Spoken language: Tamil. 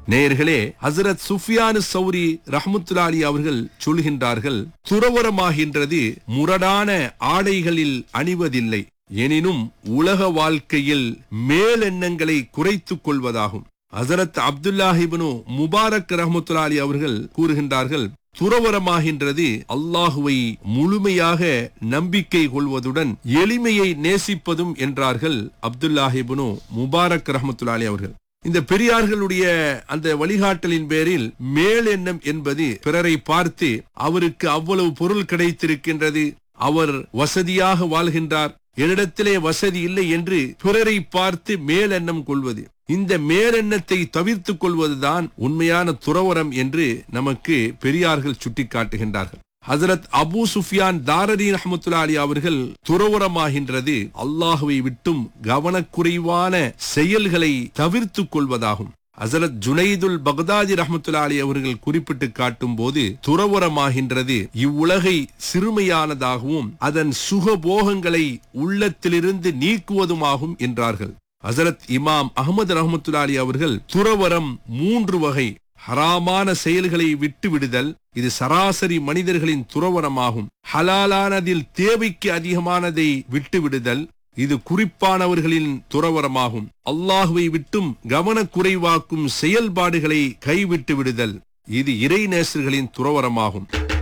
நேயர்களே ஹசரத் சுஃபியானு சௌரி ரஹ்மத்துல்லாலி அவர்கள் சொல்கின்றார்கள் துறவரமாகின்றது முரடான ஆடைகளில் அணிவதில்லை எனினும் உலக வாழ்க்கையில் மேலெண்ணங்களை குறைத்துக் கொள்வதாகும் ஹசரத் அப்துல்லாஹிபனு முபாரக் ரஹமத்துல்லாலி அவர்கள் கூறுகின்றார்கள் துறவரமாகின்றது அல்லாஹுவை முழுமையாக நம்பிக்கை கொள்வதுடன் எளிமையை நேசிப்பதும் என்றார்கள் அப்துல்லாஹிபனு முபாரக் ரஹமத்துல்லாலி அவர்கள் இந்த பெரியார்களுடைய அந்த வழிகாட்டலின் பேரில் மேலெண்ணம் என்பது பிறரை பார்த்து அவருக்கு அவ்வளவு பொருள் கிடைத்திருக்கின்றது அவர் வசதியாக வாழ்கின்றார் என்னிடத்திலே வசதி இல்லை என்று பிறரை பார்த்து மேலெண்ணம் கொள்வது இந்த மேலெண்ணத்தை தவிர்த்துக் கொள்வதுதான் உண்மையான துறவரம் என்று நமக்கு பெரியார்கள் சுட்டிக்காட்டுகின்றார்கள் ஹசரத் அபு சுஃபியான் தாரரி ரஹமத்துல்லா அலி அவர்கள் துறவரமாகின்றது அல்லாஹுவை விட்டும் கவனக்குறைவான செயல்களை தவிர்த்துக் கொள்வதாகும் ஹசரத் ஜுனைதுல் பக்தாதி ரஹமத்துல்லா அலி அவர்கள் குறிப்பிட்டு காட்டும் போது துறவரமாகின்றது இவ்வுலகை சிறுமையானதாகவும் அதன் சுகபோகங்களை உள்ளத்திலிருந்து நீக்குவதுமாகும் என்றார்கள் ஹசரத் இமாம் அகமது ரஹமத்துல்லா அலி அவர்கள் துறவரம் மூன்று வகை ஹராமான செயல்களை விட்டு விடுதல் இது சராசரி மனிதர்களின் துறவரமாகும் ஹலாலானதில் தேவைக்கு அதிகமானதை விட்டு விடுதல் இது குறிப்பானவர்களின் துறவரமாகும் அல்லாஹுவை விட்டும் கவனக்குறைவாக்கும் செயல்பாடுகளை கைவிட்டு விடுதல் இது இறை நேசர்களின் துறவரமாகும்